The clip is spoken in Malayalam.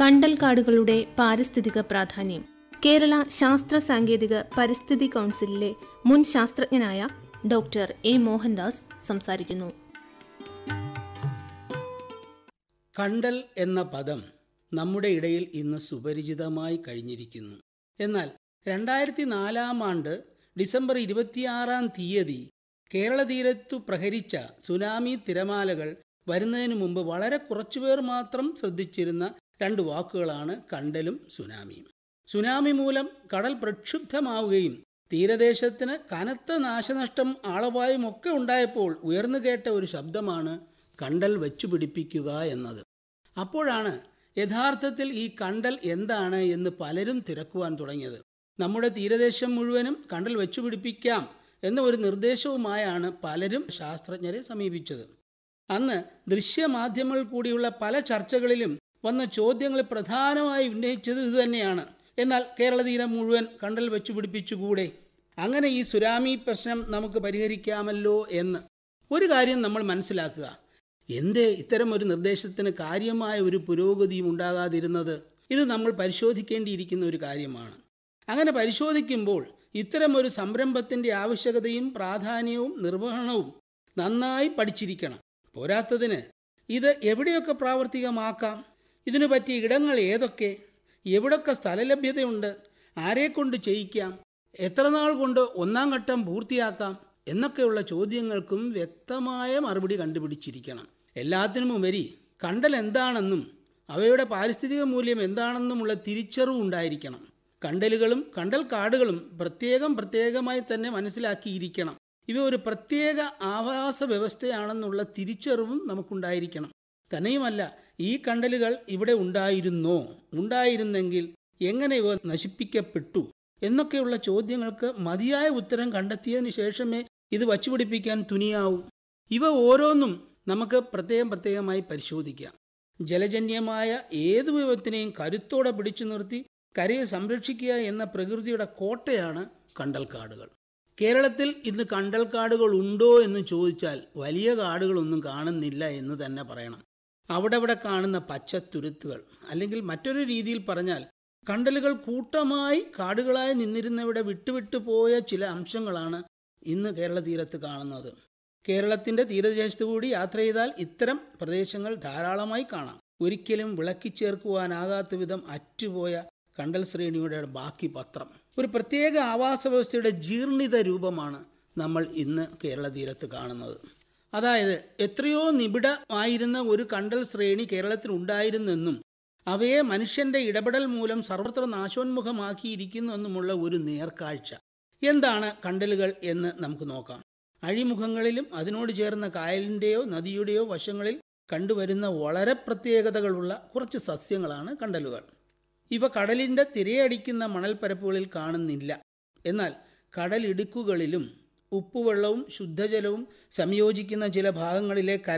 കണ്ടൽക്കാടുകളുടെ പാരിസ്ഥിതിക പ്രാധാന്യം കേരള ശാസ്ത്ര സാങ്കേതിക പരിസ്ഥിതി കൗൺസിലിലെ മുൻ ശാസ്ത്രജ്ഞനായ ഡോക്ടർ എ മോഹൻദാസ് സംസാരിക്കുന്നു കണ്ടൽ എന്ന പദം നമ്മുടെ ഇടയിൽ ഇന്ന് സുപരിചിതമായി കഴിഞ്ഞിരിക്കുന്നു എന്നാൽ രണ്ടായിരത്തി നാലാം ആണ്ട് ഡിസംബർ ഇരുപത്തിയാറാം തീയതി കേരള തീരത്തു പ്രഹരിച്ച സുനാമി തിരമാലകൾ വരുന്നതിന് മുമ്പ് വളരെ കുറച്ചുപേർ മാത്രം ശ്രദ്ധിച്ചിരുന്ന രണ്ട് വാക്കുകളാണ് കണ്ടലും സുനാമിയും സുനാമി മൂലം കടൽ പ്രക്ഷുബ്ധമാവുകയും തീരദേശത്തിന് കനത്ത നാശനഷ്ടം ആളപായും ഒക്കെ ഉണ്ടായപ്പോൾ ഉയർന്നു കേട്ട ഒരു ശബ്ദമാണ് കണ്ടൽ വെച്ചുപിടിപ്പിക്കുക എന്നത് അപ്പോഴാണ് യഥാർത്ഥത്തിൽ ഈ കണ്ടൽ എന്താണ് എന്ന് പലരും തിരക്കുവാൻ തുടങ്ങിയത് നമ്മുടെ തീരദേശം മുഴുവനും കണ്ടൽ വെച്ചുപിടിപ്പിക്കാം എന്ന ഒരു നിർദ്ദേശവുമായാണ് പലരും ശാസ്ത്രജ്ഞരെ സമീപിച്ചത് അന്ന് ദൃശ്യമാധ്യമങ്ങളിൽ കൂടിയുള്ള പല ചർച്ചകളിലും വന്ന ചോദ്യങ്ങൾ പ്രധാനമായി ഉന്നയിച്ചത് ഇതുതന്നെയാണ് എന്നാൽ കേരള തീരം മുഴുവൻ കണ്ടൽ വെച്ചുപിടിപ്പിച്ചുകൂടെ അങ്ങനെ ഈ സുനാമി പ്രശ്നം നമുക്ക് പരിഹരിക്കാമല്ലോ എന്ന് ഒരു കാര്യം നമ്മൾ മനസ്സിലാക്കുക എന്തേ ഇത്തരം ഒരു നിർദ്ദേശത്തിന് കാര്യമായ ഒരു പുരോഗതിയും ഉണ്ടാകാതിരുന്നത് ഇത് നമ്മൾ പരിശോധിക്കേണ്ടിയിരിക്കുന്ന ഒരു കാര്യമാണ് അങ്ങനെ പരിശോധിക്കുമ്പോൾ ഇത്തരം ഒരു സംരംഭത്തിൻ്റെ ആവശ്യകതയും പ്രാധാന്യവും നിർവഹണവും നന്നായി പഠിച്ചിരിക്കണം പോരാത്തതിന് ഇത് എവിടെയൊക്കെ പ്രാവർത്തികമാക്കാം ഇതിനു പറ്റിയ ഇടങ്ങൾ ഏതൊക്കെ എവിടൊക്കെ സ്ഥലലഭ്യതയുണ്ട് ആരെക്കൊണ്ട് ചെയ്യിക്കാം എത്ര നാൾ കൊണ്ട് ഒന്നാം ഘട്ടം പൂർത്തിയാക്കാം എന്നൊക്കെയുള്ള ചോദ്യങ്ങൾക്കും വ്യക്തമായ മറുപടി കണ്ടുപിടിച്ചിരിക്കണം എല്ലാത്തിനും ഉപരി കണ്ടൽ എന്താണെന്നും അവയുടെ പാരിസ്ഥിതിക മൂല്യം എന്താണെന്നുമുള്ള തിരിച്ചറിവ് ഉണ്ടായിരിക്കണം കണ്ടലുകളും കണ്ടൽ കാടുകളും പ്രത്യേകം പ്രത്യേകമായി തന്നെ മനസ്സിലാക്കിയിരിക്കണം ഇവ ഒരു പ്രത്യേക ആവാസ വ്യവസ്ഥയാണെന്നുള്ള തിരിച്ചറിവും നമുക്കുണ്ടായിരിക്കണം തന്നെയുമല്ല ഈ കണ്ടലുകൾ ഇവിടെ ഉണ്ടായിരുന്നോ ഉണ്ടായിരുന്നെങ്കിൽ എങ്ങനെ ഇവ നശിപ്പിക്കപ്പെട്ടു എന്നൊക്കെയുള്ള ചോദ്യങ്ങൾക്ക് മതിയായ ഉത്തരം കണ്ടെത്തിയതിന് ശേഷമേ ഇത് വച്ചുപിടിപ്പിക്കാൻ തുനിയാവൂ ഇവ ഓരോന്നും നമുക്ക് പ്രത്യേകം പ്രത്യേകമായി പരിശോധിക്കാം ജലജന്യമായ ഏതു വിപത്തിനെയും കരുത്തോടെ പിടിച്ചു നിർത്തി കരയെ സംരക്ഷിക്കുക എന്ന പ്രകൃതിയുടെ കോട്ടയാണ് കണ്ടൽക്കാടുകൾ കേരളത്തിൽ ഇന്ന് കണ്ടൽക്കാടുകൾ ഉണ്ടോ എന്ന് ചോദിച്ചാൽ വലിയ കാടുകളൊന്നും കാണുന്നില്ല എന്ന് തന്നെ പറയണം അവിടെ അവിടെ കാണുന്ന പച്ചത്തുരുത്തുകൾ അല്ലെങ്കിൽ മറ്റൊരു രീതിയിൽ പറഞ്ഞാൽ കണ്ടലുകൾ കൂട്ടമായി കാടുകളായി നിന്നിരുന്നവിടെ വിട്ടുവിട്ടു പോയ ചില അംശങ്ങളാണ് ഇന്ന് കേരള തീരത്ത് കാണുന്നത് കേരളത്തിൻ്റെ തീരദേശത്തു കൂടി യാത്ര ചെയ്താൽ ഇത്തരം പ്രദേശങ്ങൾ ധാരാളമായി കാണാം ഒരിക്കലും വിളക്കി ചേർക്കുവാനാകാത്ത വിധം അറ്റുപോയ കണ്ടൽ ശ്രേണിയുടെ ബാക്കി പത്രം ഒരു പ്രത്യേക ആവാസ വ്യവസ്ഥയുടെ ജീർണിത രൂപമാണ് നമ്മൾ ഇന്ന് കേരള തീരത്ത് കാണുന്നത് അതായത് എത്രയോ നിബിഡമായിരുന്ന ഒരു കണ്ടൽ ശ്രേണി കേരളത്തിൽ ഉണ്ടായിരുന്നെന്നും അവയെ മനുഷ്യന്റെ ഇടപെടൽ മൂലം സർവത്ര നാശോന്മുഖമാക്കിയിരിക്കുന്നു എന്നുമുള്ള ഒരു നേർക്കാഴ്ച എന്താണ് കണ്ടലുകൾ എന്ന് നമുക്ക് നോക്കാം അഴിമുഖങ്ങളിലും അതിനോട് ചേർന്ന കായലിൻ്റെയോ നദിയുടെയോ വശങ്ങളിൽ കണ്ടുവരുന്ന വളരെ പ്രത്യേകതകളുള്ള കുറച്ച് സസ്യങ്ങളാണ് കണ്ടലുകൾ ഇവ കടലിൻ്റെ തിരയടിക്കുന്ന മണൽപ്പരപ്പുകളിൽ കാണുന്നില്ല എന്നാൽ കടലിടുക്കുകളിലും ഉപ്പുവെള്ളവും ശുദ്ധജലവും സംയോജിക്കുന്ന ചില ഭാഗങ്ങളിലെ കര